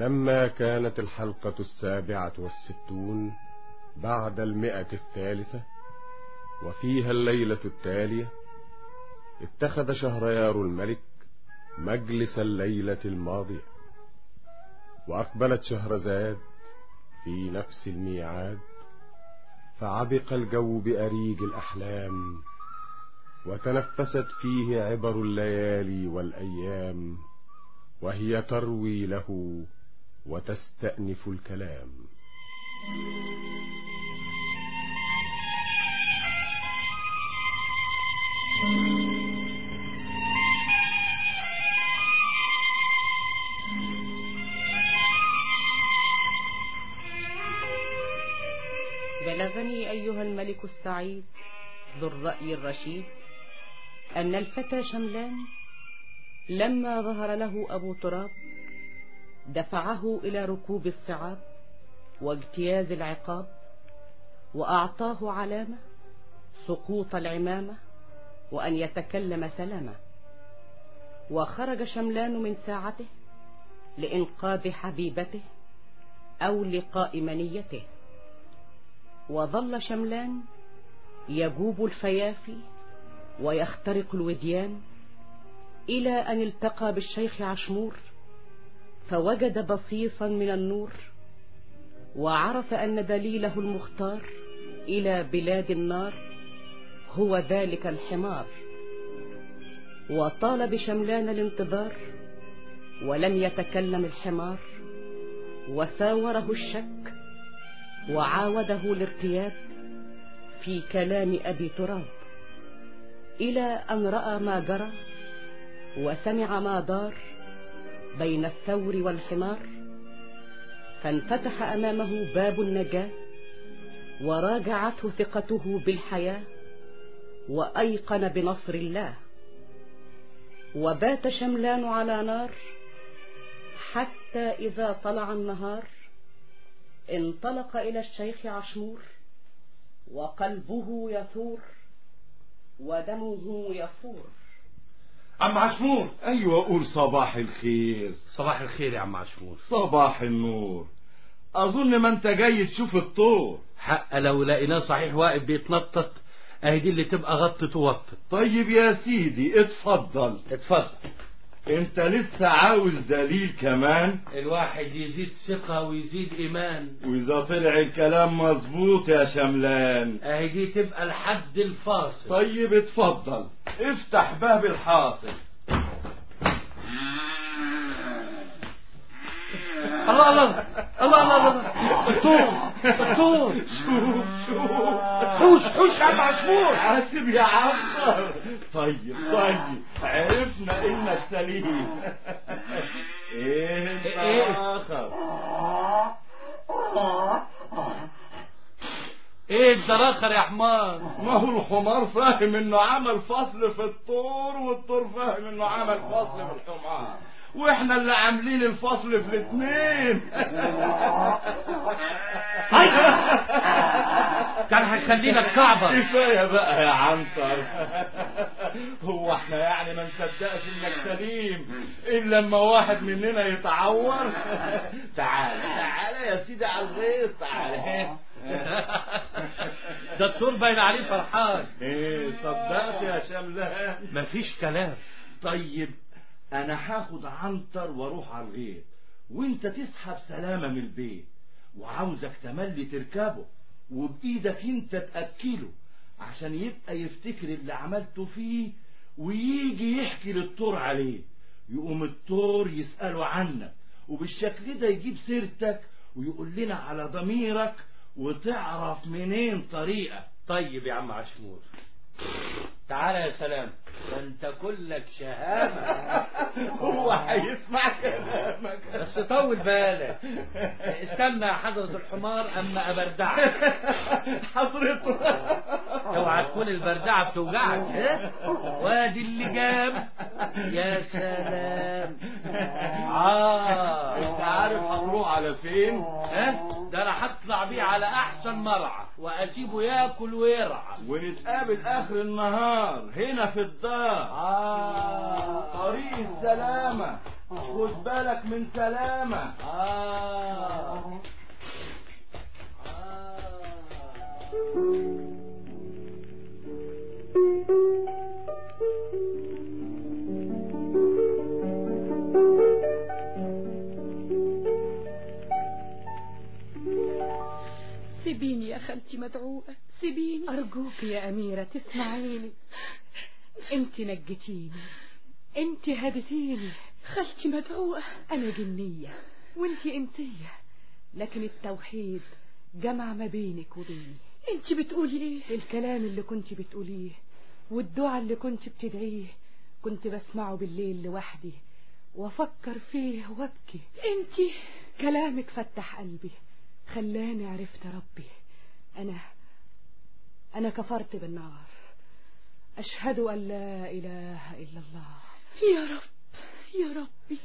ولما كانت الحلقة السابعة والستون بعد المئة الثالثة وفيها الليلة التالية اتخذ شهريار الملك مجلس الليلة الماضية وأقبلت شهرزاد في نفس الميعاد فعبق الجو بأريج الأحلام وتنفست فيه عبر الليالي والأيام وهي تروي له وتستأنف الكلام بلغني أيها الملك السعيد ذو الرأي الرشيد أن الفتى شملان لما ظهر له أبو تراب دفعه إلى ركوب الصعاب واجتياز العقاب وأعطاه علامة سقوط العمامة وأن يتكلم سلامة وخرج شملان من ساعته لإنقاذ حبيبته أو لقاء منيته وظل شملان يجوب الفيافي ويخترق الوديان إلى أن التقى بالشيخ عشمور فوجد بصيصا من النور وعرف أن دليله المختار إلى بلاد النار هو ذلك الحمار وطال بشملان الانتظار ولم يتكلم الحمار وساوره الشك وعاوده الارتياب في كلام أبي تراب إلى أن رأى ما جرى وسمع ما دار بين الثور والحمار فانفتح أمامه باب النجاة وراجعته ثقته بالحياة وأيقن بنصر الله وبات شملان على نار حتى إذا طلع النهار انطلق إلى الشيخ عشمور وقلبه يثور ودمه يفور عم عشمور ايوه قول صباح الخير صباح الخير يا عم عشمور صباح النور اظن ما انت جاي تشوف الطور حق لو لقيناه صحيح واقف بيتنطط اهي دي اللي تبقى غطت ووطت طيب يا سيدي اتفضل اتفضل انت لسه عاوز دليل كمان الواحد يزيد ثقة ويزيد إيمان واذا طلع الكلام مظبوط يا شملان اهي دي تبقى الحد الفاصل طيب اتفضل افتح باب الحاصل الله الله الله الله الله الدكتور الدكتور شوف شوف حوش حوش يا عم عشمور حاسب يا عمر طيب طيب عرفنا انك سليم ايه انت إيه؟ اخر ايه الدراخر يا حمار ما هو الحمار فاهم انه عمل فصل في الطور والطور فاهم انه عمل فصل في الحمار واحنا اللي عاملين الفصل في الاثنين كان هيخلينا الكعبة كفايه بقى يا عنتر هو احنا يعني ما نصدقش انك سليم الا لما واحد مننا يتعور تعال تعال يا سيدي على الغيط تعال ده الدكتور باين عليه فرحان ايه صدقت يا شملان مفيش كلام طيب انا هاخد عنتر واروح على الغيط وانت تسحب سلامة من البيت وعاوزك تملي تركبه وبايدك انت تأكله عشان يبقى يفتكر اللي عملته فيه ويجي يحكي للطور عليه يقوم الطور يسأله عنك وبالشكل ده يجيب سيرتك ويقول لنا على ضميرك وتعرف منين طريقك طيب يا عم عشمور تعالى يا سلام ده انت كلك شهامة هو هيسمع كلامك بس طول بالك استنى يا حضرة الحمار اما ابردعك حضرته اوعى تكون البردعة بتوجعك ها؟ وادي اللي جاب يا سلام انت اه عارف هنروح على فين ها ده انا هطلع بيه على احسن مرعى واسيبه ياكل ويرعى ونتقابل اخر النهار هنا في الدار آه طريق السلامة خد بالك من سلامة آه. سيبيني يا خالتي مدعوقة سيبيني أرجوك يا أميرة تسمعيني أنت نجتيني أنت هدتيني خالتي مدعوقة أنا جنية وأنت إنسية لكن التوحيد جمع ما بينك وبيني انت بتقولي ايه الكلام اللي كنت بتقوليه والدعاء اللي كنت بتدعيه كنت بسمعه بالليل لوحدي وافكر فيه وابكي انت كلامك فتح قلبي خلاني عرفت ربي انا انا كفرت بالنار اشهد ان لا اله الا الله يا رب يا ربي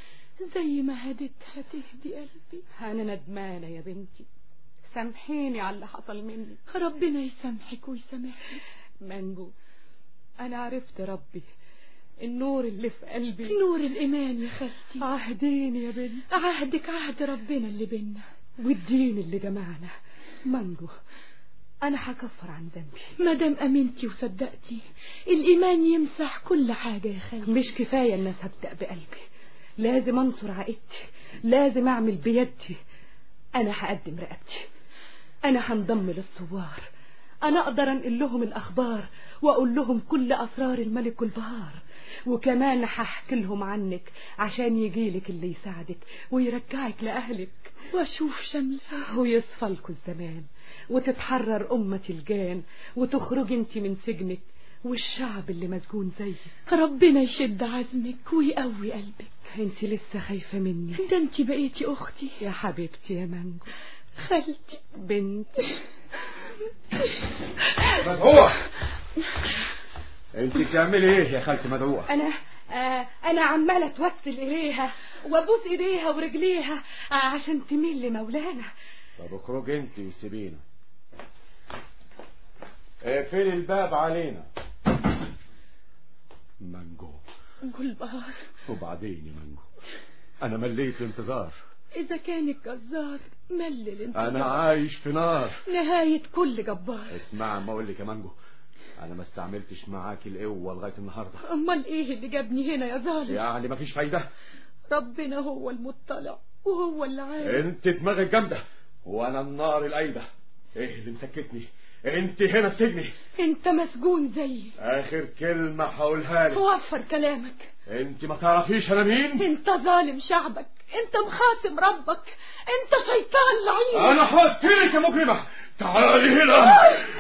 زي ما هديتها تهدي قلبي انا ندمانه يا بنتي سامحيني على اللي حصل مني ربنا يسامحك ويسامحني مانجو انا عرفت ربي النور اللي في قلبي نور الإيمان يا خالتي عهديني يا بنت عهدك عهد ربنا اللي بينا والدين اللي جمعنا مانجو انا هكفر عن ذنبي مادام امنتي وصدقتي الايمان يمسح كل حاجه يا خالتي مش كفايه الناس هبدا بقلبي لازم انصر عائلتي لازم اعمل بيدي انا هقدم رقبتي انا هنضم للثوار انا اقدر انقل لهم الاخبار واقول لهم كل اسرار الملك البهار وكمان هحكي لهم عنك عشان يجيلك اللي يساعدك ويرجعك لاهلك واشوف شمسها ويصفى لكم الزمان وتتحرر أمة الجان وتخرج انت من سجنك والشعب اللي مسجون زيك ربنا يشد عزمك ويقوي قلبك انت لسه خايفة مني ده انت بقيتي اختي يا حبيبتي يا مانجو خالتي بنتي مدعوة انت بتعملي ايه يا خالتي مدعوة انا آه انا عمالة اتوسل اليها وابوس ايديها ورجليها آه عشان تميل لمولانا طب اخرجي انت وسيبينا اقفلي الباب علينا مانجو قول بهار وبعدين يا مانجو انا مليت الانتظار اذا كان الجزار مل الانتظار انا عايش في نار نهاية كل جبار اسمع ما اقول لك يا مانجو انا ما استعملتش معاكي القوه لغايه النهارده امال ايه اللي جابني هنا يا ظالم يعني مفيش فايده ربنا هو المطلع وهو اللي عارف انت دماغك جامده وانا النار الايده ايه اللي مسكتني انت هنا في سجني انت مسجون زيي اخر كلمه هقولها لك وفر كلامك انت ما تعرفيش انا مين انت ظالم شعبك انت مخاصم ربك انت شيطان لعين انا هقتلك يا مجرمه تعالي هنا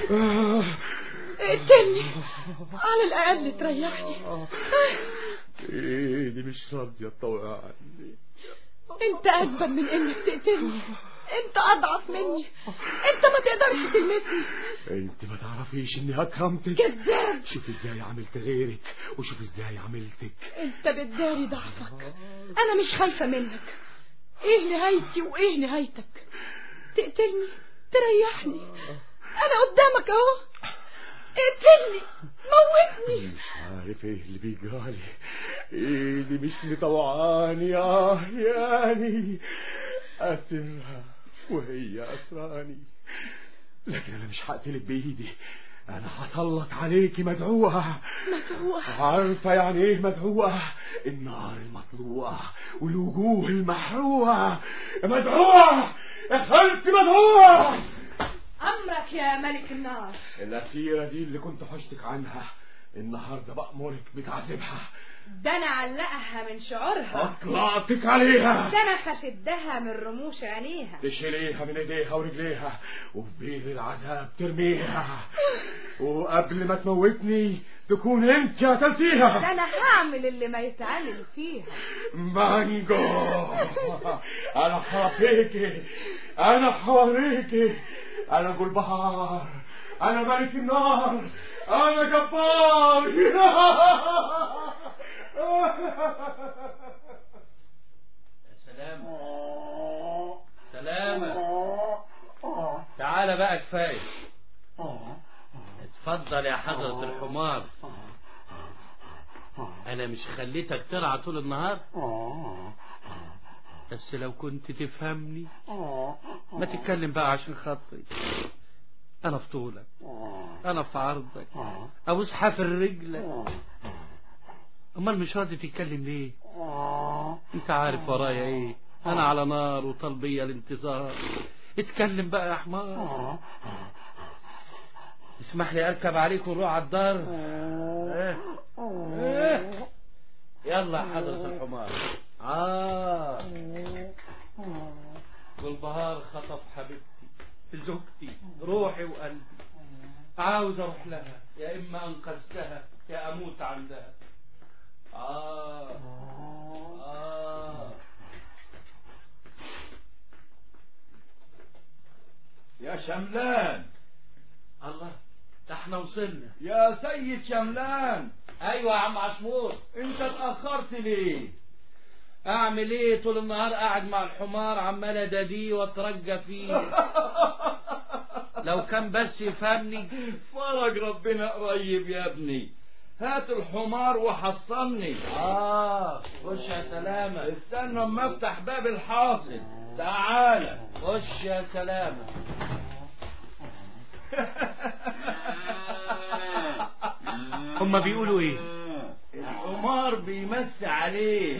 اقتلني على الاقل تريحني ايدي مش راضيه تطوع عني انت اكبر من انك تقتلني انت اضعف مني انت ما تقدرش تلمسني انت ما تعرفيش اني اكرمتك كذاب شوف ازاي عملت غيرك وشوف ازاي عملتك انت بتداري ضعفك انا مش خايفة منك ايه نهايتي وايه نهايتك تقتلني تريحني انا قدامك اهو اقتلني موتني مش عارف ايه اللي بيجرالي ايدي مش مطوعاني اه يعني اسرها وهي اسراني لكن انا مش هقتلك بايدي انا هسلط عليكي مدعوة مدعوة عارفة يعني ايه مدعوة النار المطلوعة والوجوه المحروقة مدعوة يا خالتي مدعوة امرك يا ملك النار الأسيرة دي اللي كنت حشتك عنها النهاردة بأمرك بتعذبها ده انا علقها من شعورها أطلعتك عليها ده انا هشدها من رموش عينيها تشيليها من ايديها ورجليها وفي بير العذاب ترميها وقبل ما تموتني تكون انت قتلتيها ده انا هعمل اللي ما يتعمل فيها مانجو انا حرفيكي انا حوريكي انا ابو البحر انا ملك النار انا جبار سلامة سلامة تعالى بقى كفاية اتفضل يا حضرة الحمار انا مش خليتك ترعى طول النهار بس لو كنت تفهمني ما تتكلم بقى عشان خاطري انا في طولك انا في عرضك ابوس حافر رجلك امال مش راضي تتكلم ليه انت عارف ورايا ايه انا على نار وطلبية الانتظار اتكلم بقى يا حمار اسمح لي اركب عليك ونروح على الدار إيه؟ إيه؟ يلا يا حضرة الحمار آه والبهار خطف حبيبتي زوجتي روحي وقلبي عاوز اروح لها يا اما انقذتها يا اموت عندها آه آه يا شملان الله ده احنا وصلنا يا سيد شملان ايوه يا عم عشمور انت اتأخرت ليه اعمل ايه طول النهار قاعد مع الحمار عمال اداديه واترجى فيه لو كان بس يفهمني فرج ربنا قريب يا ابني هات الحمار وحصلني اه خش يا سلامة استنى اما افتح باب الحاصل تعالى خش يا سلامة هما بيقولوا ايه الحمار بيمس عليه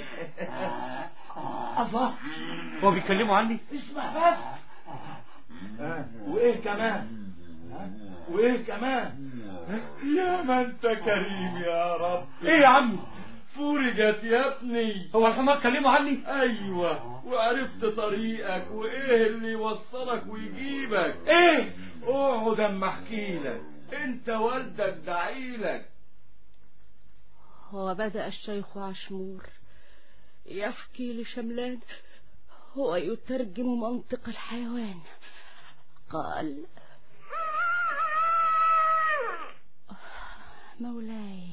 الله هو بيتكلموا عني اسمع بس ها، وايه كمان ها، وايه كمان يا ما انت كريم يا رب ايه يا عم فرجت يا ابني هو الحمار كلموا عني ايوه وعرفت طريقك وايه اللي يوصلك ويجيبك ايه اقعد اما احكي لك انت والدك دعيلك وبدأ الشيخ عشمور يحكي لشملان هو يترجم منطق الحيوان قال مولاي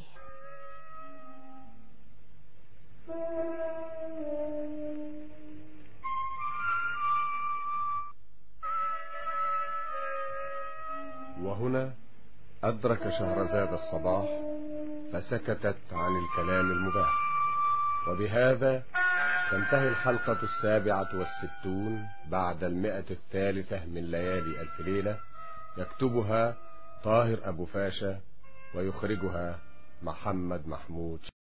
وهنا أدرك شهرزاد الصباح فسكتت عن الكلام المباح وبهذا تنتهي الحلقة السابعة والستون بعد المئة الثالثة من ليالي ألف ليلة يكتبها طاهر أبو فاشا ويخرجها محمد محمود